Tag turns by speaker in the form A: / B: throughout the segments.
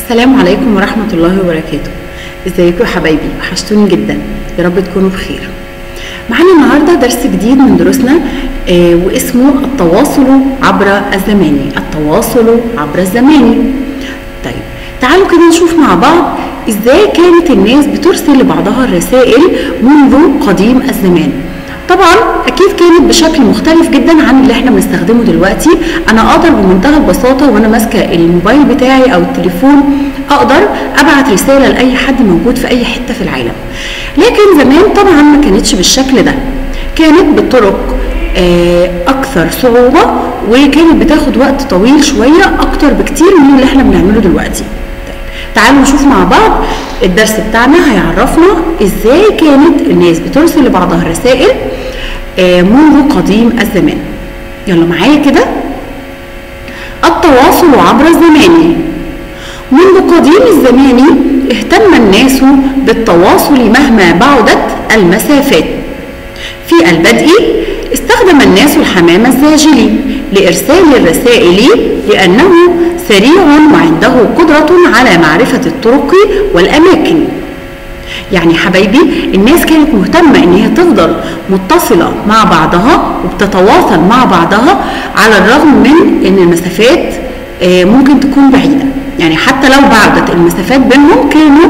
A: السلام عليكم ورحمة الله وبركاته ازيكم يا حبايبي وحشتوني جدا يا رب تكونوا بخير معانا النهاردة درس جديد من دروسنا آه واسمه التواصل عبر الزماني التواصل عبر الزماني طيب تعالوا كده نشوف مع بعض ازاي كانت الناس بترسل لبعضها الرسائل منذ قديم الزمان طبعا اكيد كانت بشكل مختلف جدا عن اللي احنا بنستخدمه دلوقتي انا اقدر بمنتهى البساطه وانا ماسكه الموبايل بتاعي او التليفون اقدر ابعت رساله لاي حد موجود في اي حته في العالم لكن زمان طبعا ما كانتش بالشكل ده كانت بطرق اكثر صعوبه وكانت بتاخد وقت طويل شويه اكتر بكتير من اللي احنا بنعمله دلوقتي تعالوا نشوف مع بعض الدرس بتاعنا هيعرفنا ازاي كانت الناس بترسل لبعضها الرسائل منذ قديم الزمان يلا معايا كده التواصل عبر الزمان منذ قديم الزمان اهتم الناس بالتواصل مهما بعدت المسافات في البدء استخدم الناس الحمام الزاجلي لإرسال الرسائل لأنه سريع وعنده قدرة على معرفة الطرق والأماكن يعني حبايبي الناس كانت مهتمة ان هي تفضل متصلة مع بعضها وبتتواصل مع بعضها على الرغم من ان المسافات ممكن تكون بعيدة يعني حتى لو بعدت المسافات بينهم كانوا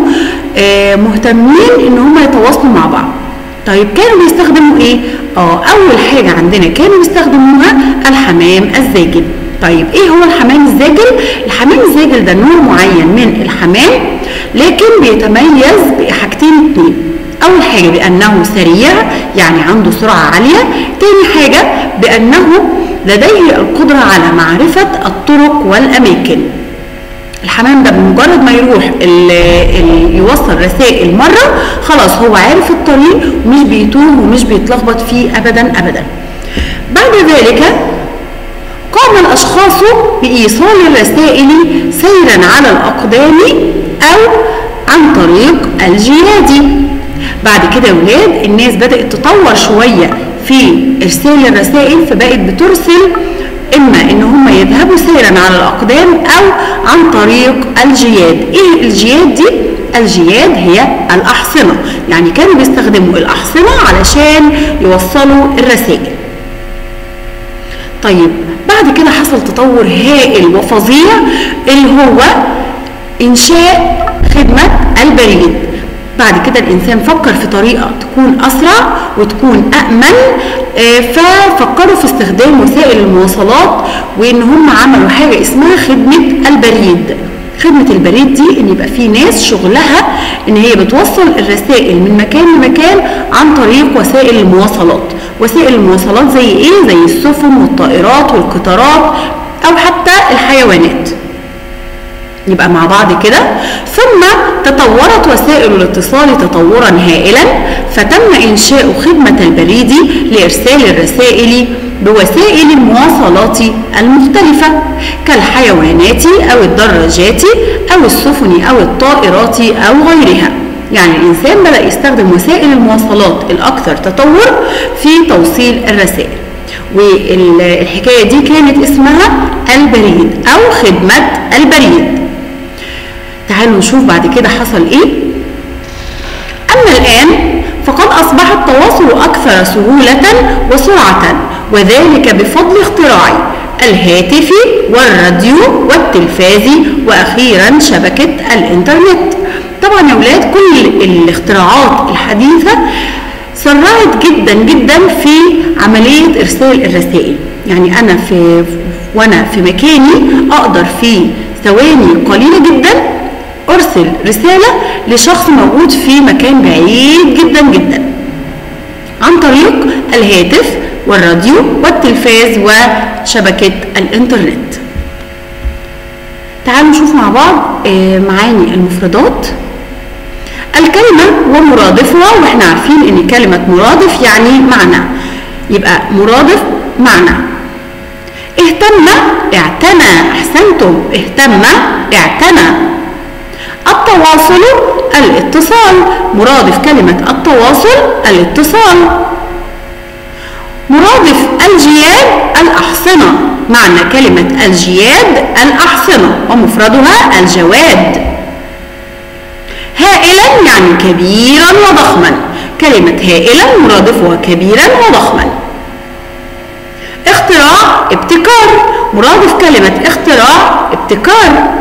A: مهتمين ان هم يتواصلوا مع بعض طيب كانوا بيستخدموا ايه؟ اه اول حاجة عندنا كانوا بيستخدموها الحمام الزاجل طيب ايه هو الحمام الزاجل؟ الحمام الزاجل ده نوع معين من الحمام لكن بيتميز بحاجتين اتنين اول حاجة بانه سريع يعني عنده سرعة عالية تاني حاجة بانه لديه القدرة على معرفة الطرق والاماكن الحمام ده بمجرد ما يروح ال ال يوصل رسائل مرة خلاص هو عارف الطريق ومش بيتوه ومش بيتلخبط فيه ابدا ابدا بعد ذلك قام الاشخاص بايصال الرسائل سيرا على الاقدام او عن طريق الجياد بعد كده يا ولاد الناس بدات تطور شويه في ارسال الرسائل فبقت بترسل اما ان هم يذهبوا سيرا على الاقدام او عن طريق الجياد ايه الجياد دي الجياد هي الاحصنه يعني كانوا بيستخدموا الاحصنه علشان يوصلوا الرسائل طيب بعد كده حصل تطور هائل وفظيع اللي هو انشاء خدمه البريد بعد كده الانسان فكر في طريقه تكون اسرع وتكون امن ففكروا في استخدام وسائل المواصلات وان هم عملوا حاجه اسمها خدمه البريد خدمة البريد دي ان يبقى في ناس شغلها ان هي بتوصل الرسائل من مكان لمكان عن طريق وسائل المواصلات وسائل المواصلات زي ايه زي السفن والطائرات والقطارات او حتى الحيوانات يبقى مع بعض كده ثم تطورت وسائل الاتصال تطورا هائلا فتم انشاء خدمة البريد لارسال الرسائل بوسائل المواصلات المختلفة كالحيوانات او الدراجات او السفن او الطائرات او غيرها يعني الانسان بدأ يستخدم وسائل المواصلات الاكثر تطور في توصيل الرسائل والحكاية دي كانت اسمها البريد او خدمة البريد تعالوا نشوف بعد كده حصل ايه اما الان فقد اصبح التواصل اكثر سهولة وسرعة وذلك بفضل اختراع الهاتف والراديو والتلفاز واخيرا شبكة الانترنت طبعا يا ولاد كل الاختراعات الحديثة سرعت جدا جدا في عملية ارسال الرسائل يعني انا في وانا في مكاني اقدر في ثواني قليلة جدا ارسل رسالة لشخص موجود في مكان بعيد جدا جدا عن طريق الهاتف والراديو والتلفاز وشبكة الانترنت تعالوا نشوف مع بعض معاني المفردات الكلمة ومرادفها واحنا عارفين ان كلمة مرادف يعني معنى يبقى مرادف معنى اهتم اعتنى احسنتم اهتم اعتنى التواصل الاتصال مرادف كلمة التواصل الاتصال مرادف الجياد الأحصنة معنى كلمة الجياد الأحصنة ومفردها الجواد هائلا يعني كبيرا وضخما كلمة هائلا مرادفها كبيرا وضخما اختراع ابتكار مرادف كلمة اختراع ابتكار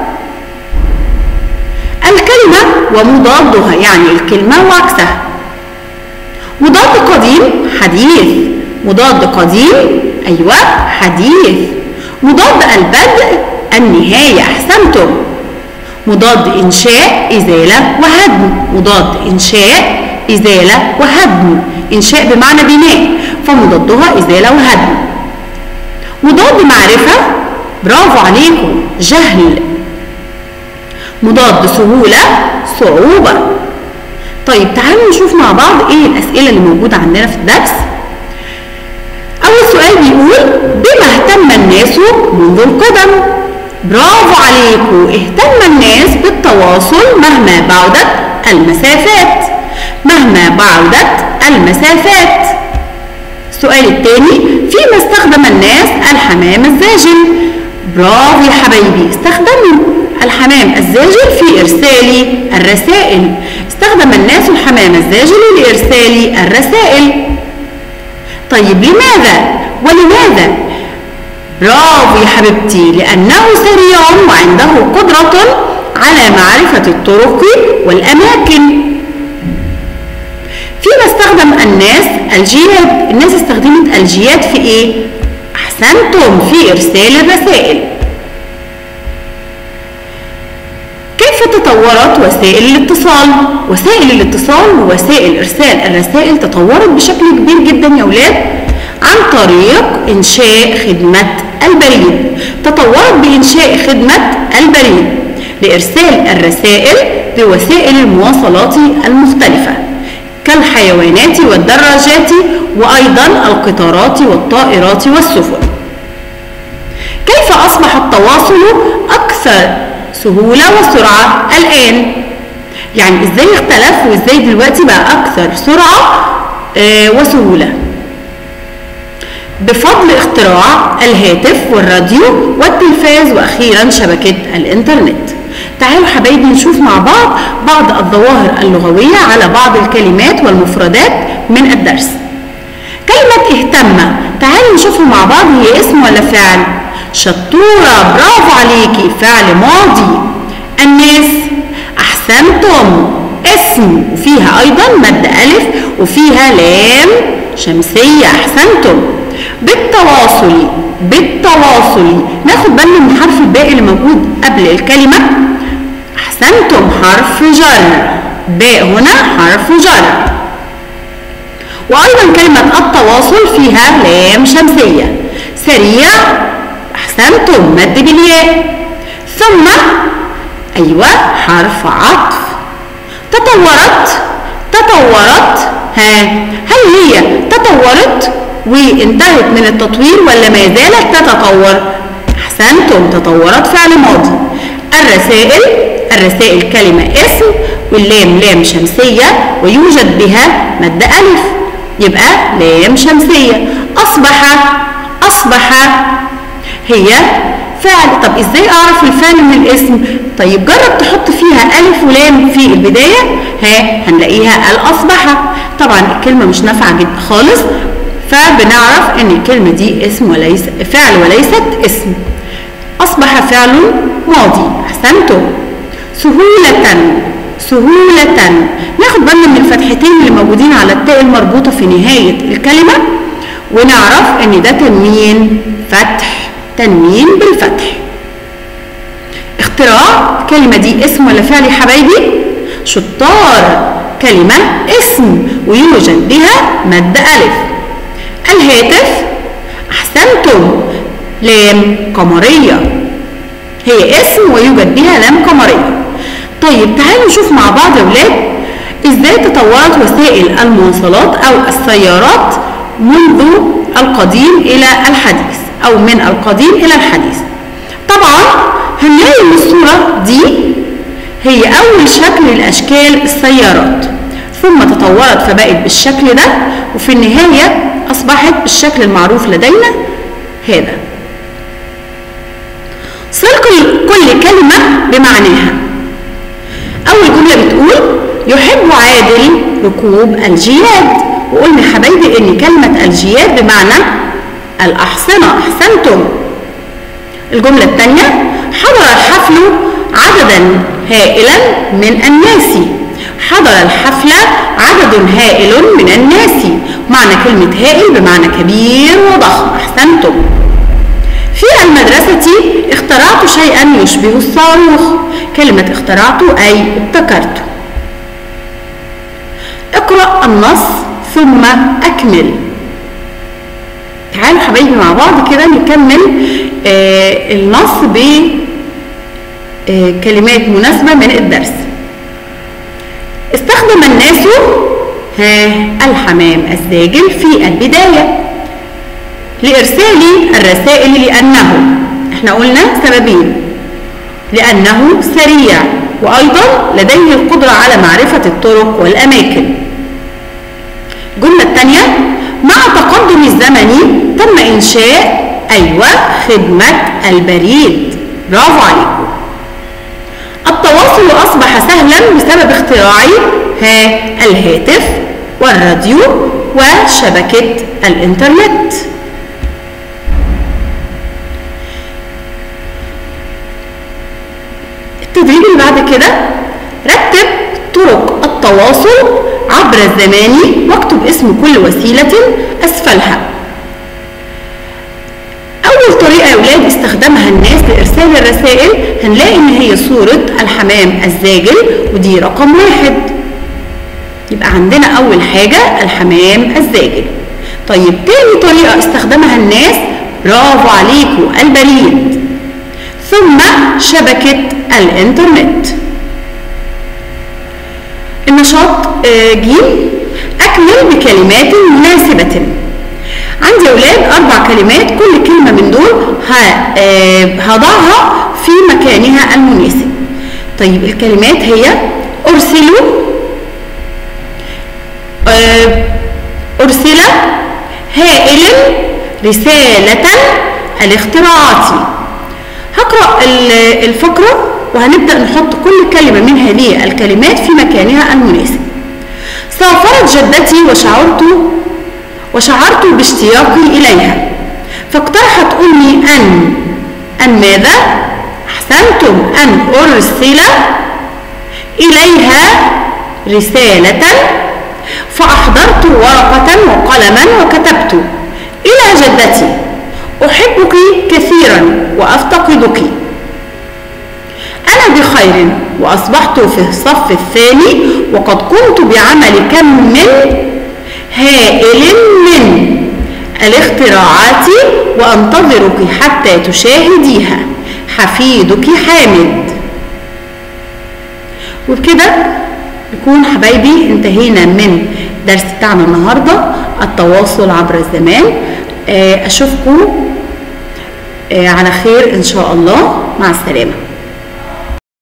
A: الكلمة ومضادها يعني الكلمة وعكسها مضاد قديم حديث مضاد قديم أيوة حديث مضاد البدء النهاية أحسنتم مضاد إنشاء إزالة وهدم مضاد إنشاء إزالة وهدم إنشاء بمعنى بناء فمضادها إزالة وهدم مضاد معرفة برافو عليكم جهل مضاد سهولة صعوبة طيب تعالوا نشوف مع بعض ايه الأسئلة اللي موجودة عندنا في الدرس أول سؤال بيقول بما اهتم الناس منذ القدم برافو عليكم اهتم الناس بالتواصل مهما بعدت المسافات مهما بعدت المسافات السؤال الثاني فيما استخدم الناس الحمام الزاجل برافو يا حبايبي استخدموا الحمام الزاجل في إرسال الرسائل استخدم الناس الحمام الزاجل لإرسال الرسائل طيب لماذا ولماذا برافو يا حبيبتي لأنه سريع وعنده قدرة على معرفة الطرق والأماكن فيما استخدم الناس الجياد الناس استخدمت الجياد في ايه احسنتم في ارسال الرسائل كيف تطورت وسائل الاتصال وسائل الاتصال ووسائل ارسال الرسائل تطورت بشكل كبير جدا يا ولاد عن طريق انشاء خدمه البريد تطورت بانشاء خدمه البريد لارسال الرسائل بوسائل المواصلات المختلفه كالحيوانات والدراجات وأيضا القطارات والطائرات والسفن كيف أصبح التواصل أكثر سهولة وسرعة الآن يعني إزاي اختلف وإزاي دلوقتي بقى أكثر سرعة آه وسهولة بفضل اختراع الهاتف والراديو والتلفاز وأخيرا شبكة الإنترنت تعالوا حبايبي نشوف مع بعض بعض الظواهر اللغوية على بعض الكلمات والمفردات من الدرس كلمة اهتم تعالوا نشوفها مع بعض هي اسم ولا فعل شطورة برافو عليكي فعل ماضي الناس أحسنتم اسم وفيها أيضا مد ألف وفيها لام شمسية أحسنتم بالتواصل بالتواصل ناخد بالنا من الحرف الباقي اللي موجود قبل الكلمة أحسنتم حرف جر باء هنا حرف جر وأيضا كلمة التواصل فيها لام شمسية سريع أحسنتم مد بالياء ثم أيوة حرف عطف تطورت تطورت ها هل هي تطورت وانتهت من التطوير ولا ما زالت تتطور أحسنتم تطورت فعل ماضي الرسائل الرسائل كلمة اسم واللام لام شمسية ويوجد بها مد ألف يبقى لام شمسية أصبح أصبح هي فعل طب ازاي اعرف الفعل من الاسم طيب جرب تحط فيها الف ولام في البدايه ها هنلاقيها الاصبح طبعا الكلمه مش نافعه جدا خالص فبنعرف ان الكلمه دي اسم وليس فعل وليست اسم اصبح فعل ماضي احسنتم سهوله سهوله ناخد بالنا من الفتحتين اللي موجودين على التاء المربوطه في نهايه الكلمه ونعرف ان ده تنوين فتح تنوين بالفتح اختراع الكلمة دي اسم ولا فعل يا حبايبي شطار كلمة اسم ويوجد بها مد ألف الهاتف أحسنتم لام قمرية هي اسم ويوجد بها لام قمرية طيب تعالوا نشوف مع بعض يا ولاد ازاي تطورت وسائل المواصلات او السيارات منذ القديم الى الحديث او من القديم الى الحديث طبعا هنلاقي ان الصورة دي هي اول شكل لاشكال السيارات ثم تطورت فبقت بالشكل ده وفي النهاية أصبحت بالشكل المعروف لدينا هذا صل كل- كل كلمة بمعناها أول جملة بتقول يحب عادل ركوب الجياد وقلنا يا حبايبي إن كلمة الجياد بمعنى الأحصنة أحسنتم الجملة الثانية حضر الحفل عددا هائلا من الناس حضر الحفل عدد هائل من الناس معنى كلمة هائل بمعنى كبير وضخم أحسنتم في المدرسة اخترعت شيئا يشبه الصاروخ كلمة اخترعت أي ابتكرت اقرأ النص ثم أكمل تعالوا حبايبي مع بعض كده نكمل آه النص بكلمات مناسبة من الدرس استخدم الناس ها الحمام الزاجل في البداية لإرسال الرسائل لأنه احنا قلنا سببين لأنه سريع وأيضا لديه القدرة على معرفة الطرق والأماكن الجملة الثانية مع تقدم الزمن تم إنشاء أيوة خدمة البريد برافو عليكم التواصل أصبح سهلا بسبب اختراع ها الهاتف والراديو وشبكة الإنترنت التدريب اللي بعد كده رتب طرق التواصل عبر الزمان واكتب اسم كل وسيلة أسفلها أول طريقة يا أولاد استخدمها الناس لإرسال الرسائل هنلاقي إن هي صورة الحمام الزاجل ودي رقم واحد يبقى عندنا أول حاجة الحمام الزاجل طيب تاني طريقة استخدمها الناس برافو عليكم البريد ثم شبكة الإنترنت النشاط آه، ج أكمل بكلمات مناسبة عندي يا أولاد أربع كلمات كل كلمة من دول ه- آه، هضعها في مكانها المناسب طيب الكلمات هي أرسلوا آه، أرسل هائل رسالة الاختراعات هقرأ ال- الفقرة وهنبدأ نحط كل كلمة من هذه الكلمات في مكانها المناسب سافرت جدتي وشعرت وشعرت باشتياقي إليها فاقترحت أمي أن أن ماذا؟ أحسنتم أن أرسل إليها رسالة فأحضرت ورقة وقلما وكتبت إلى جدتي أحبك كثيرا وأفتقدك أنا بخير وأصبحت في الصف الثاني وقد قمت بعمل كم من هائل من الاختراعات وأنتظرك حتى تشاهديها حفيدك حامد وبكده نكون حبايبي انتهينا من درس بتاعنا النهارده التواصل عبر الزمان آه، اشوفكم آه، على خير ان شاء الله مع السلامه